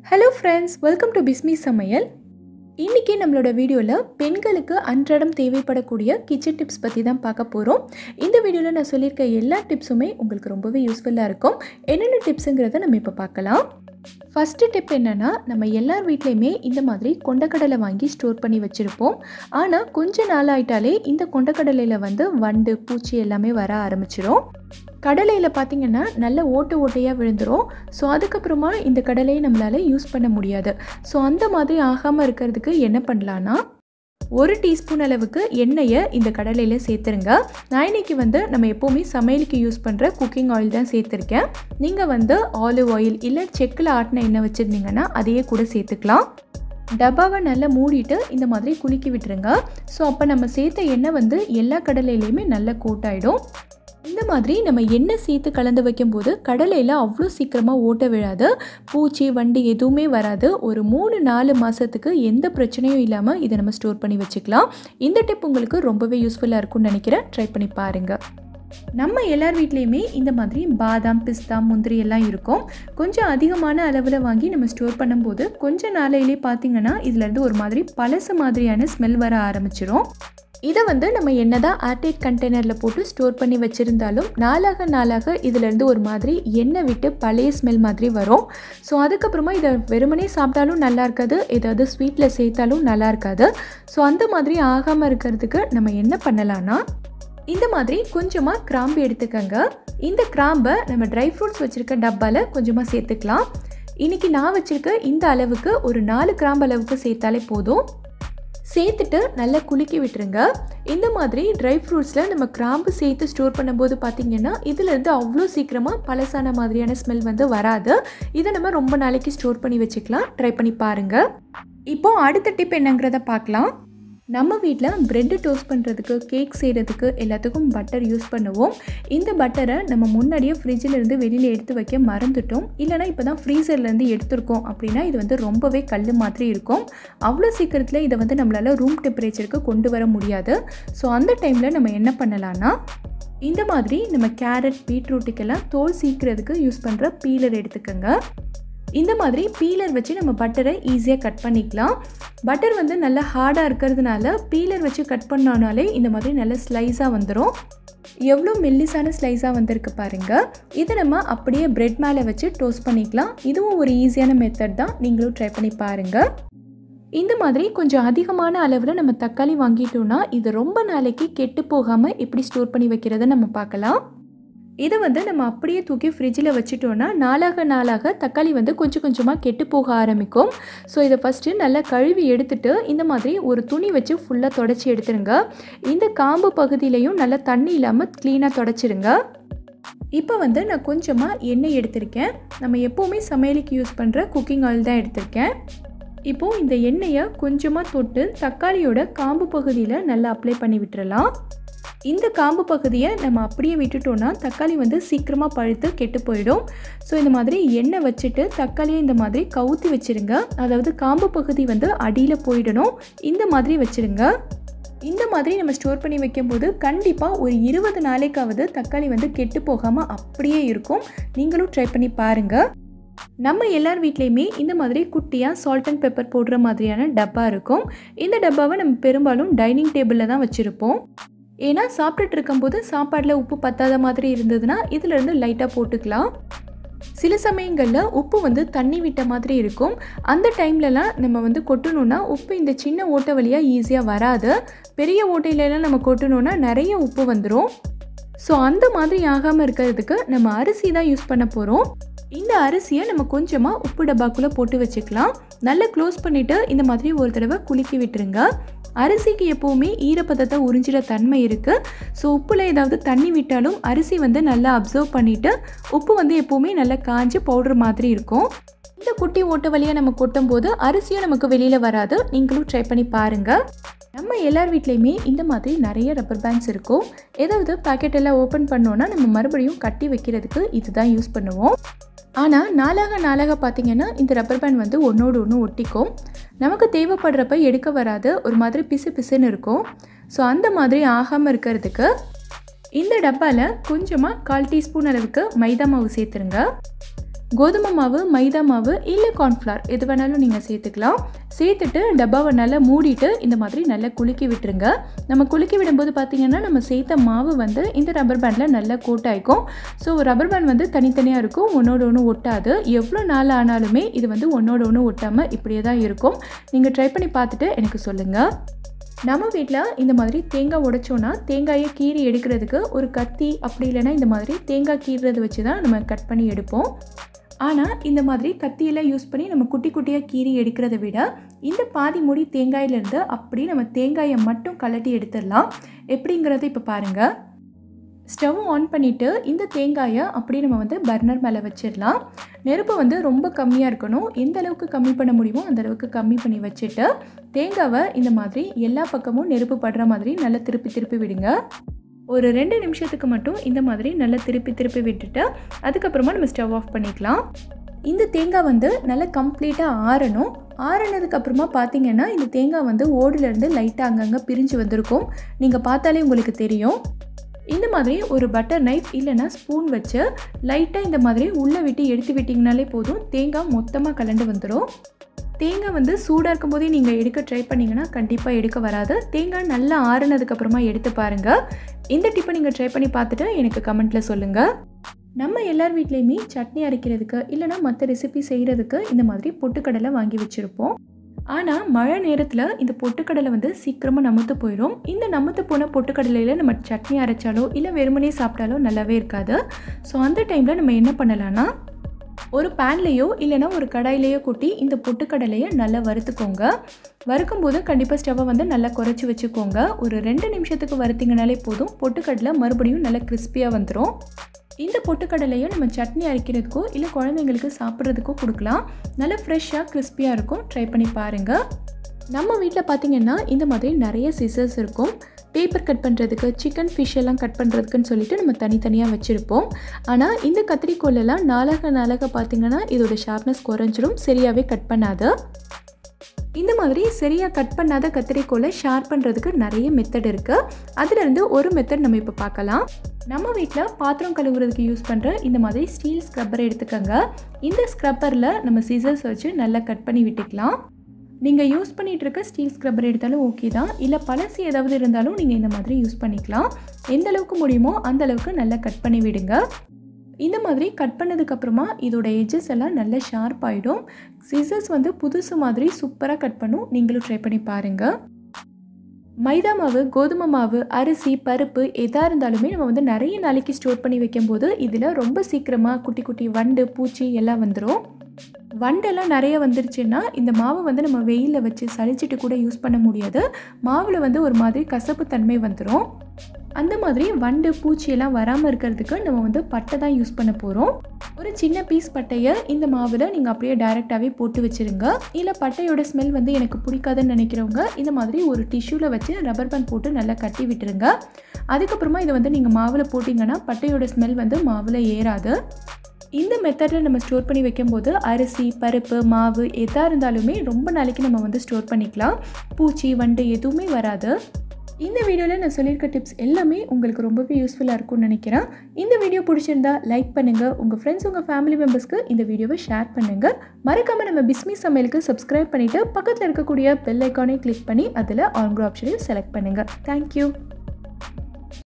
hello friends welcome to Bismi சமையல் இன்றைக்கி நம்மளோட வீடியோவில் பெண்களுக்கு அன்றாடம் தேவைப்படக்கூடிய கிச்சன் டிப்ஸ் பற்றி தான் பார்க்க போகிறோம் இந்த வீடியோவில் நான் சொல்லியிருக்க எல்லா டிப்ஸுமே உங்களுக்கு ரொம்பவே யூஸ்ஃபுல்லாக இருக்கும் என்னென்ன டிப்ஸுங்கிறத நம்ம இப்போ பார்க்கலாம் ஃபஸ்ட்டு டிப் என்னென்னா நம்ம எல்லார் வீட்லேயுமே இந்த மாதிரி கொண்டக்கடலை வாங்கி ஸ்டோர் பண்ணி வச்சுருப்போம் ஆனால் கொஞ்ச நாள் ஆயிட்டாலே இந்த கொண்டக்கடலையில் வந்து வண்டு பூச்சி எல்லாமே வர ஆரம்பிச்சிடும் கடலையில் பார்த்தீங்கன்னா நல்ல ஓட்டு ஓட்டையாக விழுந்துடும் ஸோ அதுக்கப்புறமா இந்த கடலையை நம்மளால் யூஸ் பண்ண முடியாது ஸோ அந்த மாதிரி ஆகாமல் இருக்கிறதுக்கு என்ன பண்ணலான்னா ஒரு டீஸ்பூன் அளவுக்கு எண்ணெயை இந்த கடலையில் சேர்த்துருங்க நான் இன்னைக்கு வந்து நம்ம எப்போவுமே சமையலுக்கு யூஸ் பண்ணுற குக்கிங் ஆயில் தான் சேர்த்துருக்கேன் நீங்கள் வந்து ஆலிவ் ஆயில் இல்லை செக்கில் ஆட்டின எண்ணெய் வச்சுருந்தீங்கன்னா அதையே கூட சேர்த்துக்கலாம் டப்பாவை நல்லா மூடிட்டு இந்த மாதிரி குலுக்கி விட்டுருங்க ஸோ அப்போ நம்ம சேர்த்த எண்ணெய் வந்து எல்லா கடலையிலையுமே நல்லா கோட்டாயிடும் இந்த மாதிரி நம்ம எண்ணெய் சேர்த்து கலந்து வைக்கும்போது கடலையில் அவ்வளோ சீக்கிரமாக ஓட்ட விழாது பூச்சி வண்டி எதுவுமே வராது ஒரு மூணு நாலு மாதத்துக்கு எந்த பிரச்சனையும் இல்லாமல் இதை நம்ம ஸ்டோர் பண்ணி வச்சுக்கலாம் இந்த டிப் உங்களுக்கு ரொம்பவே யூஸ்ஃபுல்லாக இருக்கும்னு நினைக்கிறேன் ட்ரை பண்ணி பாருங்கள் நம்ம எல்லார் வீட்லேயுமே இந்த மாதிரி பாதாம் பிஸ்தா முந்திரி எல்லாம் இருக்கும் கொஞ்சம் அதிகமான அளவில் வாங்கி நம்ம ஸ்டோர் பண்ணும்போது கொஞ்ச நாளையிலே பார்த்தீங்கன்னா இதுலேருந்து ஒரு மாதிரி பழசு மாதிரியான ஸ்மெல் வர ஆரம்பிச்சிடும் இதை வந்து நம்ம என்னதான் ஏர்டைட் கண்டெய்னரில் போட்டு ஸ்டோர் பண்ணி வச்சுருந்தாலும் நாளாக நாளாக இதிலேருந்து ஒரு மாதிரி எண்ணெய் விட்டு பழைய ஸ்மெல் மாதிரி வரும் ஸோ அதுக்கப்புறமா இதை வெறுமனே சாப்பிட்டாலும் நல்லா இருக்காது ஏதாவது ஸ்வீட்டில் சேர்த்தாலும் நல்லா இருக்காது ஸோ அந்த மாதிரி ஆகாமல் இருக்கிறதுக்கு நம்ம என்ன பண்ணலான்னா இந்த மாதிரி கொஞ்சமாக கிராம்பு எடுத்துக்கங்க இந்த கிராம்பை நம்ம ட்ரை ஃப்ரூட்ஸ் வச்சுருக்க டப்பாவில் கொஞ்சமாக சேர்த்துக்கலாம் இன்றைக்கி நான் வச்சுருக்க இந்த அளவுக்கு ஒரு நாலு கிராம்பு அளவுக்கு சேர்த்தாலே போதும் சேர்த்துட்டு நல்லா குலுக்கி விட்டுருங்க இந்த மாதிரி ட்ரை ஃப்ரூட்ஸில் நம்ம கிராம்பு சேர்த்து ஸ்டோர் பண்ணும்போது பார்த்திங்கன்னா இதுலேருந்து அவ்வளோ சீக்கிரமாக பழசான மாதிரியான ஸ்மெல் வந்து வராது இதை நம்ம ரொம்ப நாளைக்கு ஸ்டோர் பண்ணி வச்சுக்கலாம் ட்ரை பண்ணி பாருங்கள் இப்போது அடுத்த டிப் என்னங்கிறத பார்க்கலாம் நம்ம வீட்டில் ப்ரெட்டு டோஸ்ட் பண்ணுறதுக்கு கேக் செய்கிறதுக்கு எல்லாத்துக்கும் பட்டர் யூஸ் பண்ணுவோம் இந்த பட்டரை நம்ம முன்னாடியே ஃப்ரிட்ஜில் இருந்து வெளியில் எடுத்து வைக்க மறந்துட்டோம் இல்லைனா இப்போ தான் ஃப்ரீசர்லேருந்து எடுத்திருக்கோம் அப்படின்னா இது வந்து ரொம்பவே கல் மாதிரி இருக்கும் அவ்வளோ சீக்கிரத்தில் இதை வந்து நம்மளால் ரூம் டெம்பரேச்சருக்கு கொண்டு வர முடியாது ஸோ அந்த டைமில் நம்ம என்ன பண்ணலான்னா இந்த மாதிரி நம்ம கேரட் பீட்ரூட்டுக்கெல்லாம் தோல் சீக்கிறதுக்கு யூஸ் பண்ணுற பீலர் எடுத்துக்கோங்க இந்த மாதிரி பீலர் வச்சு நம்ம பட்டரை ஈஸியாக கட் பண்ணிக்கலாம் பட்டர் வந்து நல்லா ஹார்டாக இருக்கிறதுனால பீலர் வச்சு கட் பண்ணோனாலே இந்த மாதிரி நல்ல ஸ்லைஸாக வந்துடும் எவ்வளோ மெல்லிஸான ஸ்லைஸாக வந்திருக்கு பாருங்கள் இதை நம்ம அப்படியே ப்ரெட் மேலே வச்சு டோஸ்ட் பண்ணிக்கலாம் இதுவும் ஒரு ஈஸியான மெத்தட் தான் நீங்களும் ட்ரை பண்ணி பாருங்கள் இந்த மாதிரி கொஞ்சம் அதிகமான அளவில் நம்ம தக்காளி வாங்கிட்டோம்னா இது ரொம்ப நாளைக்கு கெட்டு போகாமல் எப்படி ஸ்டோர் பண்ணி வைக்கிறத நம்ம பார்க்கலாம் இதை வந்து நம்ம அப்படியே தூக்கி ஃப்ரிட்ஜில் வச்சுட்டோன்னா நாளாக நாளாக தக்காளி வந்து கொஞ்சம் கொஞ்சமாக கெட்டு போக ஆரம்பிக்கும் ஸோ இதை ஃபஸ்ட்டு நல்லா கழுவி எடுத்துட்டு இந்த மாதிரி ஒரு துணி வச்சு ஃபுல்லாக தொடச்சி எடுத்துருங்க இந்த காம்பு பகுதியிலையும் நல்லா தண்ணி இல்லாமல் க்ளீனாக தொடச்சிருங்க இப்போ வந்து நான் கொஞ்சமாக எண்ணெய் எடுத்திருக்கேன் நம்ம எப்போவுமே சமையலுக்கு யூஸ் பண்ணுற குக்கிங் ஆயில் தான் எடுத்திருக்கேன் இப்போது இந்த எண்ணெயை கொஞ்சமாக தொட்டு தக்காளியோட காம்பு பகுதியில் நல்லா அப்ளை பண்ணி விட்டுறலாம் இந்த காம்பு பகுதியை நம்ம அப்படியே விட்டுட்டோன்னா தக்காளி வந்து சீக்கிரமாக பழுத்து கெட்டு போயிடும் ஸோ இந்த மாதிரி எண்ணெய் வச்சுட்டு தக்காளியை இந்த மாதிரி கவுத்தி வச்சுருங்க அதாவது காம்பு பகுதி வந்து அடியில் போயிடணும் இந்த மாதிரி வச்சுருங்க இந்த மாதிரி நம்ம ஸ்டோர் பண்ணி வைக்கும்போது கண்டிப்பாக ஒரு இருபது நாளைக்காவது தக்காளி வந்து கெட்டு போகாமல் அப்படியே இருக்கும் நீங்களும் ட்ரை பண்ணி பாருங்கள் நம்ம எல்லார் வீட்லேயுமே இந்த மாதிரி குட்டியாக சால்ட் அண்ட் பெப்பர் போடுற மாதிரியான டப்பா இருக்கும் இந்த டப்பாவை நம்ம பெரும்பாலும் டைனிங் டேபிளில் தான் வச்சுருப்போம் ஏன்னா சாப்பிட்டுட்டு இருக்கும்போது சாப்பாடில் உப்பு பத்தாத மாதிரி இருந்ததுன்னா இதிலேருந்து லைட்டாக போட்டுக்கலாம் சில சமயங்களில் உப்பு வந்து தண்ணி விட்ட மாதிரி இருக்கும் அந்த டைம்லலாம் நம்ம வந்து கொட்டணுன்னா உப்பு இந்த சின்ன ஓட்டை வழியாக ஈஸியாக வராது பெரிய ஓட்டையிலலாம் நம்ம கொட்டணுன்னா நிறைய உப்பு வந்துடும் ஸோ அந்த மாதிரி ஆகாமல் இருக்கிறதுக்கு நம்ம அரிசி தான் யூஸ் பண்ண போகிறோம் இந்த அரிசியை நம்ம கொஞ்சமாக உப்பு டப்பாக்குள்ளே போட்டு வச்சுக்கலாம் நல்லா க்ளோஸ் பண்ணிவிட்டு இந்த மாதிரி ஒரு தடவை குலுக்கி விட்டுருங்க அரிசிக்கு எப்போவுமே ஈரப்பதத்தை உறிஞ்சிட தன்மை இருக்குது ஸோ உப்பில் ஏதாவது தண்ணி விட்டாலும் அரிசி வந்து நல்லா அப்சர்வ் பண்ணிவிட்டு உப்பு வந்து எப்போவுமே நல்லா காஞ்சி பவுடர் மாதிரி இருக்கும் இந்த குட்டி ஓட்ட வழியாக நம்ம கொட்டும் போது அரிசியும் நமக்கு வெளியில் வராது நீங்களும் ட்ரை பண்ணி பாருங்கள் நம்ம எல்லார் வீட்லேயுமே இந்த மாதிரி நிறைய ரப்பர் பேண்ட்ஸ் இருக்கும் ஏதாவது பாக்கெட் எல்லாம் ஓப்பன் பண்ணோன்னா நம்ம மறுபடியும் கட்டி வைக்கிறதுக்கு இதுதான் யூஸ் பண்ணுவோம் ஆனால் நாளாக நாளாக பார்த்திங்கன்னா இந்த ரப்பர் பேண்ட் வந்து ஒன்றோடு ஒன்று ஒட்டிக்கும் நமக்கு தேவைப்படுறப்ப எடுக்க வராது ஒரு மாதிரி பிசு பிசுன்னு இருக்கும் ஸோ அந்த மாதிரி ஆகாமல் இருக்கிறதுக்கு இந்த டப்பாவில் கொஞ்சமாக கால் டீஸ்பூன் அளவுக்கு மைதா மாவு சேர்த்துருங்க கோதுமை மாவு மைதா மாவு இல்லை கார்ன்ஃப்ளவர் எது வேணாலும் நீங்கள் சேர்த்துக்கலாம் சேர்த்துட்டு டப்பாவை நல்லா மூடிட்டு இந்த மாதிரி நல்லா குலுக்கி விட்டுருங்க நம்ம குலுக்கி விடும்போது பார்த்திங்கன்னா நம்ம சேர்த்த மாவு வந்து இந்த ரப்பர் பேண்டில் நல்லா கோட் ஆகிக்கும் ஸோ ரப்பர் பேண்ட் வந்து தனித்தனியாக இருக்கும் ஒன்றோட ஒன்று ஒட்டாது எவ்வளோ நாள் ஆனாலுமே இது வந்து ஒன்றோட ஒன்று ஒட்டாமல் இப்படியே தான் இருக்கும் நீங்கள் ட்ரை பண்ணி பார்த்துட்டு எனக்கு சொல்லுங்கள் நம்ம வீட்டில் இந்த மாதிரி தேங்காய் உடைச்சோன்னா தேங்காயை கீறி எடுக்கிறதுக்கு ஒரு கத்தி அப்படி இல்லைன்னா இந்த மாதிரி தேங்காய் கீறுறது வச்சு தான் நம்ம கட் பண்ணி எடுப்போம் ஆனால் இந்த மாதிரி கத்தியெல்லாம் யூஸ் பண்ணி நம்ம குட்டி குட்டியாக கீறி எடுக்கிறத விட இந்த பாதி மூடி தேங்காயிலேருந்து அப்படி நம்ம தேங்காயை மட்டும் கலட்டி எடுத்துடலாம் எப்படிங்கிறத இப்போ பாருங்கள் ஸ்டவ் ஆன் பண்ணிவிட்டு இந்த தேங்காயை அப்படியே நம்ம வந்து பர்னர் மேலே வச்சிடலாம் நெருப்பு வந்து ரொம்ப கம்மியாக இருக்கணும் எந்த அளவுக்கு கம்மி பண்ண முடியுமோ அந்த அளவுக்கு கம்மி பண்ணி வச்சுட்டு தேங்காவை இந்த மாதிரி எல்லா பக்கமும் நெருப்பு படுற மாதிரி நல்லா திருப்பி திருப்பி விடுங்க ஒரு ரெண்டு நிமிஷத்துக்கு மட்டும் இந்த மாதிரி நல்லா திருப்பி திருப்பி விட்டுட்டு அதுக்கப்புறமா நம்ம ஸ்டவ் ஆஃப் பண்ணிக்கலாம் இந்த தேங்காய் வந்து நல்லா கம்ப்ளீட்டாக ஆறணும் ஆறினதுக்கப்புறமா பார்த்தீங்கன்னா இந்த தேங்காய் வந்து ஓடுலேருந்து லைட்டாக அங்கங்கே பிரிஞ்சு வந்திருக்கும் நீங்கள் பார்த்தாலே உங்களுக்கு தெரியும் இந்த மாதிரி ஒரு பட்டர் நைஃப் இல்லைன்னா ஸ்பூன் வச்சு லைட்டாக இந்த மாதிரி உள்ளே விட்டு எடுத்து விட்டிங்கனாலே போதும் தேங்காய் மொத்தமாக கலண்டு வந்துடும் தேங்காய் வந்து சூடாக இருக்கும்போதே நீங்கள் எடுக்க ட்ரை பண்ணிங்கன்னா கண்டிப்பாக எடுக்க வராது தேங்காய் நல்லா ஆறுனதுக்கப்புறமா எடுத்து பாருங்கள் இந்த டிப்பை நீங்கள் ட்ரை பண்ணி பார்த்துட்டு எனக்கு கமெண்ட்டில் சொல்லுங்கள் நம்ம எல்லார் வீட்லேயுமே சட்னி அரைக்கிறதுக்கு இல்லைனா மற்ற ரெசிபி செய்கிறதுக்கு இந்த மாதிரி பொட்டுக்கடலை வாங்கி வச்சுருப்போம் ஆனால் மழை நேரத்தில் இந்த பொட்டுக்கடலை வந்து சீக்கிரமாக நமுத்து போயிடும் இந்த நமுத்து போன பொட்டுக்கடலையில் நம்ம சட்னி அரைச்சாலோ இல்லை வெறுமனே சாப்பிட்டாலோ நல்லாவே இருக்காது ஸோ அந்த டைமில் நம்ம என்ன பண்ணலான்னா ஒரு பேன்லேயோ இல்லைனா ஒரு கடாயிலையோ கொட்டி இந்த பொட்டுக்கடலையை நல்லா வறுத்துக்கோங்க வறுக்கும்போது கண்டிப்பாக ஸ்டவ்வை வந்து நல்லா குறைச்சி வச்சுக்கோங்க ஒரு ரெண்டு நிமிஷத்துக்கு வறுத்திங்கனாலே போதும் பொட்டுக்கடலை மறுபடியும் நல்லா கிறிஸ்பியாக வந்துடும் இந்த பொட்டுக்கடலையும் நம்ம சட்னி அரைக்கிறதுக்கோ இல்லை குழந்தைங்களுக்கு சாப்பிட்றதுக்கோ கொடுக்கலாம் நல்லா ஃப்ரெஷ்ஷாக கிறிஸ்பியாக இருக்கும் ட்ரை பண்ணி பாருங்கள் நம்ம வீட்டில் பார்த்திங்கன்னா இந்த மாதிரி நிறைய சிசர்ஸ் இருக்கும் பேப்பர் கட் பண்ணுறதுக்கு சிக்கன் ஃபிஷ் எல்லாம் கட் பண்ணுறதுக்குன்னு சொல்லிட்டு நம்ம தனித்தனியாக வச்சுருப்போம் ஆனால் இந்த கத்திரிக்கோலெல்லாம் நாளாக நாளாக பார்த்திங்கன்னா இதோட ஷார்ப்னஸ் குறைஞ்சிரும் சரியாகவே கட் பண்ணாது இந்த மாதிரி சரியாக கட் பண்ணாத கத்திரிக்கோலை ஷார்ப் பண்ணுறதுக்கு நிறைய மெத்தட் இருக்குது அதிலிருந்து ஒரு மெத்தட் நம்ம இப்போ பார்க்கலாம் நம்ம வீட்டில் பாத்திரம் கழுவுறதுக்கு யூஸ் பண்ணுற இந்த மாதிரி ஸ்டீல் ஸ்க்ரப்பரை எடுத்துக்கோங்க இந்த ஸ்க்ரப்பரில் நம்ம சிசர்ஸ் வச்சு நல்லா கட் பண்ணி விட்டுக்கலாம் நீங்கள் யூஸ் பண்ணிகிட்டு இருக்க ஸ்டீல் ஸ்க்ரப்பர் எடுத்தாலும் ஓகே தான் இல்லை பழசு ஏதாவது இருந்தாலும் நீங்கள் இந்த மாதிரி யூஸ் பண்ணிக்கலாம் எந்த அளவுக்கு முடியுமோ அந்த அளவுக்கு நல்லா கட் பண்ணி விடுங்க இந்த மாதிரி கட் பண்ணதுக்கப்புறமா இதோட எஜஸ் எல்லாம் நல்லா ஷார்ப் ஆகிடும் சிசர்ஸ் வந்து புதுசு மாதிரி சூப்பராக கட் பண்ணும் நீங்களும் ட்ரை பண்ணி பாருங்கள் மைதா மாவு கோதுமை மாவு அரிசி பருப்பு எதாக இருந்தாலுமே நம்ம வந்து நிறைய நாளைக்கு ஸ்டோர் பண்ணி வைக்கும்போது இதில் ரொம்ப சீக்கிரமாக குட்டி குட்டி வண்டு பூச்சி எல்லாம் வந்துடும் வண்டெல்லாம் நிறைய வந்துருச்சுன்னா இந்த மாவை வந்து நம்ம வெயிலில் வச்சு சளிச்சிட்டு கூட யூஸ் பண்ண முடியாது மாவில் வந்து ஒரு மாதிரி கசப்பு தன்மை வந்துடும் அந்த மாதிரி வண்டு பூச்சியெல்லாம் வராமல் இருக்கிறதுக்கு நம்ம வந்து பட்டை தான் யூஸ் பண்ண போகிறோம் ஒரு சின்ன பீஸ் பட்டையை இந்த மாவில் நீங்கள் அப்படியே டைரெக்டாகவே போட்டு வச்சுருங்க இல்லை பட்டையோட ஸ்மெல் வந்து எனக்கு பிடிக்காதுன்னு நினைக்கிறவங்க இந்த மாதிரி ஒரு டிஷ்யூவில் வச்சு ரப்பர் பேண்ட் போட்டு நல்லா கட்டி விட்டுருங்க அதுக்கப்புறமா இதை வந்து நீங்கள் மாவில் போட்டிங்கன்னா பட்டையோட ஸ்மெல் வந்து மாவில் ஏறாது இந்த மெத்தடில் நம்ம ஸ்டோர் பண்ணி வைக்கும்போது அரிசி பருப்பு மாவு எதாக இருந்தாலுமே ரொம்ப நாளைக்கு நம்ம வந்து ஸ்டோர் பண்ணிக்கலாம் பூச்சி வண்டு எதுவுமே வராது இந்த வீடியோவில் நான் சொல்லியிருக்க டிப்ஸ் எல்லாமே உங்களுக்கு ரொம்பவே யூஸ்ஃபுல்லாக இருக்கும்னு நினைக்கிறேன் இந்த வீடியோ பிடிச்சிருந்தா லைக் பண்ணுங்கள் உங்கள் ஃப்ரெண்ட்ஸ் உங்கள் ஃபேமிலி மெம்பர்ஸ்க்கு இந்த வீடியோவை ஷேர் பண்ணுங்கள் மறக்காமல் நம்ம பிஸ்மி சமையலுக்கு சப்ஸ்கிரைப் பண்ணிவிட்டு பக்கத்தில் இருக்கக்கூடிய பெல் ஐக்கானை கிளிக் பண்ணி அதில் ஆன்க்ரோ ஆப்ஷனையும் செலக்ட் பண்ணுங்கள் தேங்க்யூ